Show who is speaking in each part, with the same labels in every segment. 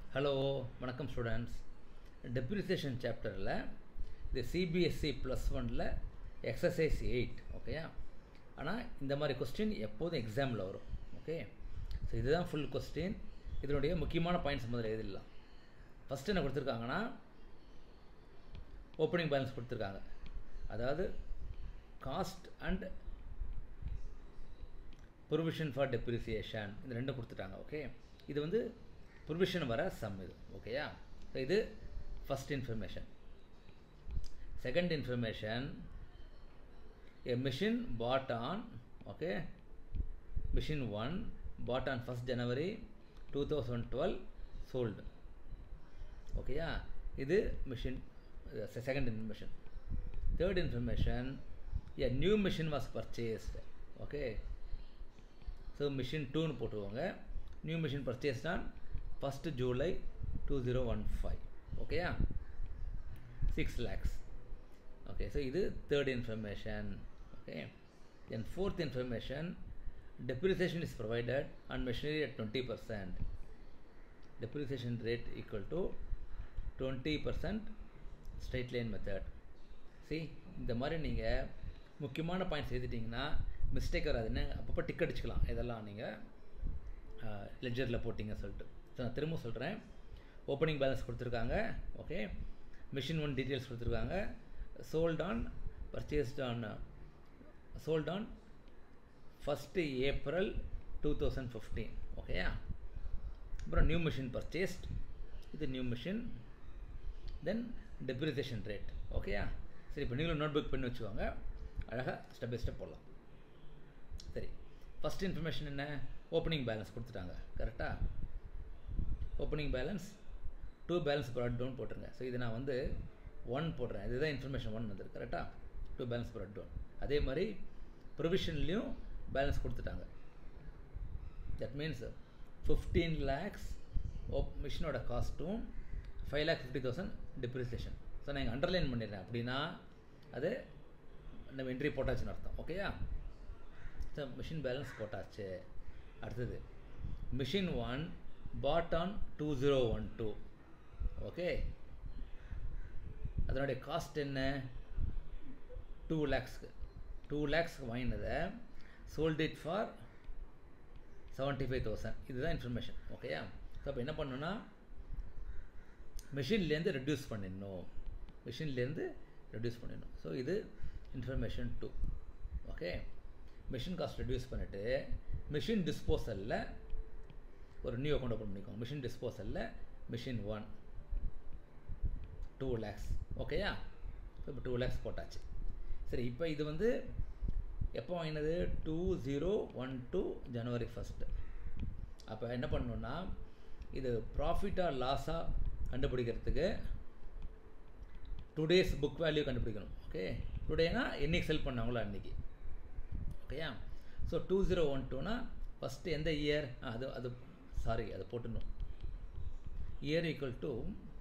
Speaker 1: hello வணக்கம் students depreciation சாப்டரில் இது சிபிஎஸ்சி ப்ளஸ் ஒனில் எக்ஸசைஸ் எயிட் ஓகேயா ஆனால் இந்த மாதிரி கொஸ்டின் எப்போதும் எக்ஸாமில் வரும் ஓகே ஸோ இதுதான் ஃபுல் கொஸ்டின் இதனுடைய முக்கியமான பாயிண்ட்ஸ் முதல்ல எழுதிடலாம் ஃபஸ்ட்டு என்ன கொடுத்துருக்காங்கன்னா ஓப்பனிங் பேலன்ஸ் கொடுத்துருக்காங்க அதாவது cost and provision for depreciation இந்த ரெண்டும் கொடுத்துட்டாங்க ஓகே இது வந்து ப்ரொவிஷன் வர சம் இது ஓகேயா ஸோ இது first information second information a machine bought on okay machine 1 bought on 1st January 2012 sold ஓகேயா இது machine second information third information a new machine was purchased okay so machine டூன்னு போட்டுருவாங்க new machine purchased on first July two zero one five ஓகேயா six lakhs okay so இது third information okay then fourth information depreciation is provided on machinery at 20 percent depreciation rate equal to 20 percent straight line method see இந்த மாதிரி நீங்கள் முக்கியமான points எழுதிட்டிங்கன்னா mistake வராதுன்னு அப்பப்போ tick அடிச்சுக்கலாம் இதெல்லாம் நீங்கள் லெஜரில் போட்டிங்க சொல்லிட்டு ஸோ நான் திரும்ப சொல்கிறேன் ஓப்பனிங் பேலன்ஸ் கொடுத்துருக்காங்க ஓகே மிஷின் ஒன் டீட்டெயில்ஸ் கொடுத்துருக்காங்க sold on purchased on uh, sold on 1st April 2015 ஓகேயா அப்புறம் நியூ மிஷின் பர்ச்சேஸ்ட் இது new machine then depreciation rate ஓகேயா சரி இப்போ நீங்களும் நோட் புக் பண்ணி வச்சுக்கோங்க அழகாக ஸ்டெப் பை ஸ்டெப் போடலாம் சரி ஃபஸ்ட் இன்ஃபர்மேஷன் என்ன ஓப்பனிங் பேலன்ஸ் கொடுத்துட்டாங்க கரெக்டாக opening balance to balance brought down போட்டுருங்க ஸோ இது நான் வந்து ஒன் போடுறேன் இதுதான் இன்ஃபர்மேஷன் ஒன் வந்துருக்கு கரெக்டாக டூ பேலன்ஸ் ப்ராட் ஒன் அதே மாதிரி ப்ரொவிஷன்லேயும் பேலன்ஸ் கொடுத்துட்டாங்க that means fifteen lakhs of மிஷினோட காஸ்ட்டும் five lakh fifty thousand depreciation so நான் இங்கே அண்டர்லைன் பண்ணிடுறேன் அப்படின்னா அது நம்ம என்ட்ரி போட்டாச்சுன்னு அர்த்தம் ஓகேயா ஸோ மிஷின் பேலன்ஸ் போட்டாச்சு அடுத்தது machine one bought on two zero one two okay அதனுடைய காஸ்ட் என்ன டூ லேக்ஸ்க்கு டூ லேக்ஸ்க்கு வாங்கினதை sold it for seventy five thousand இதுதான் இன்ஃபர்மேஷன் ஓகேயா ஸோ அப்போ என்ன பண்ணணும்னா மிஷின்லேருந்து ரெடியூஸ் பண்ணிடணும் மிஷின்லேருந்து ரெடியூஸ் பண்ணிடணும் ஸோ இது information two okay machine cost reduce பண்ணிவிட்டு மிஷின் டிஸ்போசலில் ஒரு நியூ அக்கௌண்ட் ஓப்பன் பண்ணிக்கோங்க மிஷின் டிஸ்போசலில் மிஷின் ஒன் டூ லேக்ஸ் ஓகேயா இப்போ டூ லேக்ஸ் போட்டாச்சு சரி இப்போ இது வந்து எப்போ வாங்கினது two zero one two January first அப்போ என்ன பண்ணணுன்னா இது ப்ராஃபிட்டாக லாஸாக கண்டுபிடிக்கிறதுக்கு டூ டேஸ் புக் வேல்யூ கண்டுபிடிக்கணும் ஓகே டுடேனா என்றைக்கு செல் பண்ணாங்களோ அன்றைக்கி ஓகேயா ஸோ டூ ஜீரோ ஒன் டூனா ஃபஸ்ட்டு எந்த இயர் அது அது சாரி அதை போட்டுணும் year equal to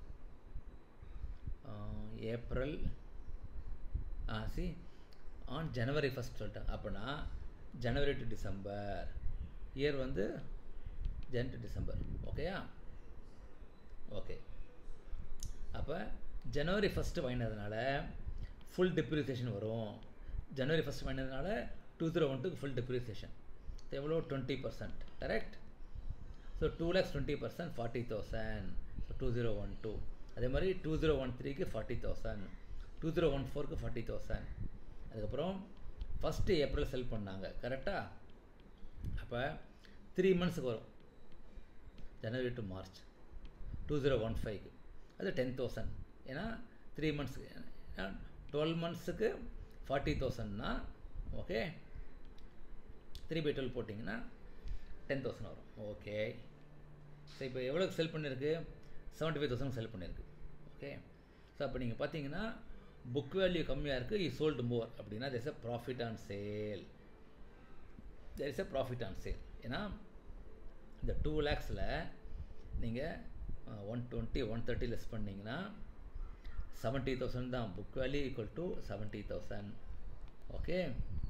Speaker 1: April ah see on January first சொல்லிட்டேன் அப்படின்னா ஜனவரி டு டிசம்பர் இயர் வந்து ஜன் டு டிசம்பர் ஓகேயா ஓகே அப்போ ஜனவரி ஃபஸ்ட்டு வாங்கினதுனால ஃபுல் டெப்ரிசியேஷன் வரும் ஜனவரி ஃபஸ்ட் வாங்கினதுனால டூ ஜீரோ ஒன் டூக்கு ஃபுல் டெப்ரிசியேஷன் எவ்வளோ twenty percent correct so two lakhs twenty percent forty thousand so two zero one two அதே மாதிரி டூ ஜீரோ ஒன் த்ரீக்கு forty thousand two zero one ஃபோருக்கு forty thousand அதுக்கப்புறம் first April sell பண்ணாங்க கரெக்டாக அப்போ த்ரீ மந்த்ஸுக்கு வரும் January to March two zero one ஃபைவ்க்கு அது டென் தௌசண்ட் ஏன்னா த்ரீ மந்த்ஸுக்கு ஏன்னா டுவெல் மந்த்ஸுக்கு ஃபார்ட்டி தௌசண்ட்னா ஓகே த்ரீ பை டுவெல் போட்டிங்கன்னா டென் தௌசண்ட் வரும் ஓகே ஸோ இப்போ எவ்வளோக்கு செல் பண்ணியிருக்கு செவன்ட்டி ஃபைவ் தௌசண்ட் செல் பண்ணியிருக்கு ஓகே ஸோ அப்போ நீங்கள் பார்த்தீங்கன்னா புக் வேல்யூ கம்மியாக இருக்குது இ சோல்டு மோர் அப்படின்னா there is a profit on sale there is a profit on sale ஏன்னா இந்த டூ லேக்ஸில் நீங்கள் one twenty one thirty less பண்ணிங்கன்னா செவன்ட்டி தௌசண்ட் தான் book value equal to seventy thousand okay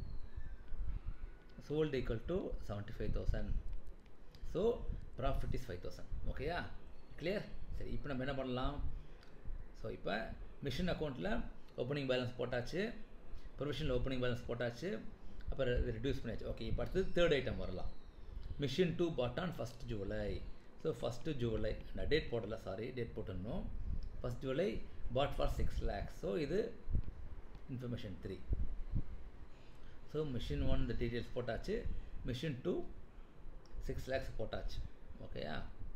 Speaker 1: sold equal to 75000 so profit is 5000 ஓகேயா clear சரி இப்போ நம்ம என்ன பண்ணலாம் ஸோ இப்போ மிஷின் அக்கௌண்ட்டில் ஓப்பனிங் பேலன்ஸ் போட்டாச்சு ப்ரொவிஷனில் ஓப்பனிங் பேலன்ஸ் போட்டாச்சு அப்புறம் இது ரெடியூஸ் பண்ணியாச்சு ஓகே இப்போ அடுத்தது தேர்ட் ஐட்டம் வரலாம் machine two bought on first July so first July நான் டேட் போடல சாரி டேட் போட்டுருந்தோம் first July bought for six lakhs so இது information three so machine one இந்த டீட்டெயில்ஸ் போட்டாச்சு மிஷின் டூ சிக்ஸ் லேக்ஸ் போட்டாச்சு ஓகேயா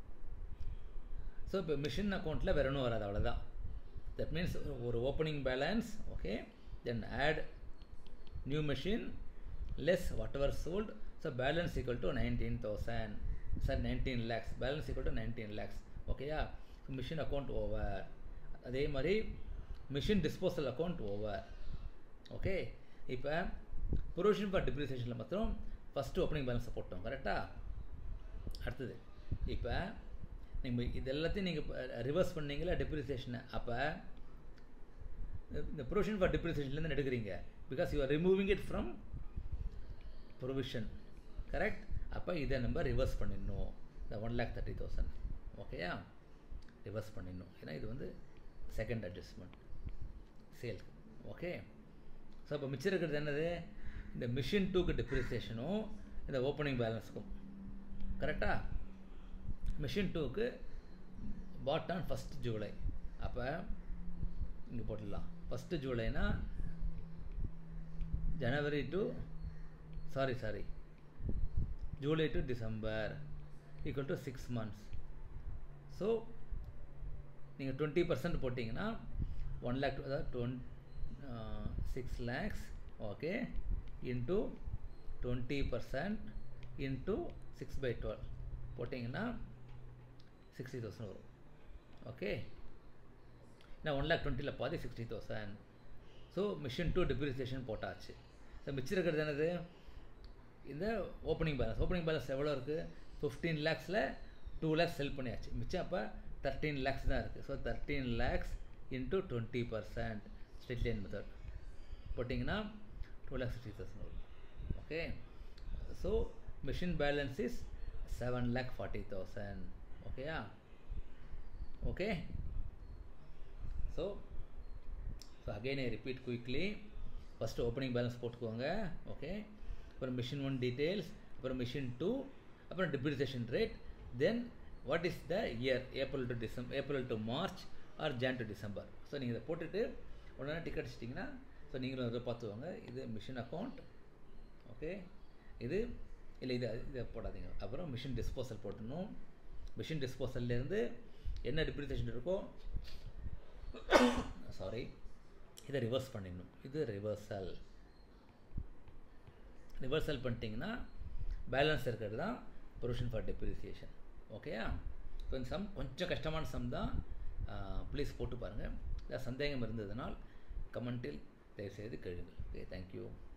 Speaker 1: ஸோ இப்போ மிஷின் அக்கௌண்ட்டில் வேறு ஒன்றும் வராது அவ்வளோதான் தட் மீன்ஸ் ஒரு opening balance okay then add new machine less whatever sold so balance equal to nineteen thousand sir nineteen lakhs balance equal to nineteen lakhs ஓகேயா மிஷின் அக்கௌண்ட் ஓவர் அதே மாதிரி machine disposal account over okay இப்போ provision for டிப்ரிசியேஷனில் மாத்திரம் first opening பேலன்ஸை போட்டோம் கரெக்டாக அடுத்தது இப்போ நீங்கள் இது எல்லாத்தையும் நீங்கள் ரிவர்ஸ் பண்ணீங்களா டெப்ரிசியேஷனை அப்போ இந்த ப்ரொவிஷன் ஃபார் டிப்ரிசியேஷன்லேருந்து எடுக்கிறீங்க because you are removing it from provision correct அப்போ இதை நம்ம ரிவர்ஸ் பண்ணிடணும் இந்த ஒன் லேக் தேர்ட்டி தௌசண்ட் ஓகேயா ரிவர்ஸ் பண்ணிடணும் ஏன்னா இது வந்து second adjustment sale okay so இப்போ மிச்சம் இருக்கிறது என்னது இந்த மிஷின் டூக்கு டிப்ரிசியேஷனும் இந்த ஓப்பனிங் பேலன்ஸுக்கும் கரெக்டாக மிஷின் டூக்கு பாட் ஆன் ஃபஸ்ட் ஜூலை அப்போ இங்கே போட்டுடலாம் ஃபஸ்ட்டு ஜூலைனா January to sorry sorry July to December equal to six months so நீங்கள் டுவெண்ட்டி பர்சன்ட் போட்டிங்கன்னா ஒன் லேக் அதாவது twenty six lakhs okay into twenty percent into six by twelve போட்டிங்கன்னா சிக்ஸ்டி தௌசண்ட் வரும் ஓகே நான் ஒன் லேக் டுவெண்ட்டியில் பாதி sixty thousand so machine two depreciation போட்டாச்சு so மிச்சம் இருக்கிறது என்னது இந்த ஓப்பனிங் பேலன்ஸ் ஓப்பனிங் பேலன்ஸ் எவ்வளோ இருக்குது ஃபிஃப்டீன் லேக்ஸில் டூ லேக்ஸ் செல் பண்ணியாச்சு மிச்சம் அப்போ தேர்ட்டீன் லேக்ஸ் தான் இருக்குது so thirteen lakhs into twenty percent straight line method போட்டிங்கன்னா டூ லேக்ஸ் சிக்ஸ்டி தௌசண்ட் வரும் okay so machine balance is seven lakh forty thousand ஓகேயா okay so so again I repeat quickly first opening balance போட்டுக்கோங்க okay அப்புறம் machine one details அப்புறம் machine two அப்புறம் depreciation rate then what is the year April to December April to March or Jan to December so நீங்கள் இதை போட்டுட்டு உடனே ticket அடிச்சிட்டிங்கன்னா so நீங்களும் இதை பார்த்துவாங்க இது மிஷின் அக்கௌண்ட் ஓகே இது இல்லை இதை இதை போடாதீங்க அப்புறம் மிஷின் டிஸ்போசல் போட்டணும் மிஷின் டிஸ்போசல்லேருந்து என்ன டிப்ரிசியேஷன் இருக்கோ சாரி இதை ரிவர்ஸ் பண்ணிடணும் இது ரிவர்சல் ரிவர்சல் பண்ணிட்டீங்கன்னா பேலன்ஸ் இருக்கிறது தான் ப்ரொவிஷன் ஃபார் டெப்ரிசியேஷன் ஓகேயா ஸோ இந்த சம் கொஞ்சம் கஷ்டமான சம் தான் ப்ளீஸ் போட்டு பாருங்கள் ஏதாவது சந்தேகம் இருந்ததுனால் கமெண்ட்டில் தயவுசெய்து கேளுங்கள் ஓகே தேங்க்யூ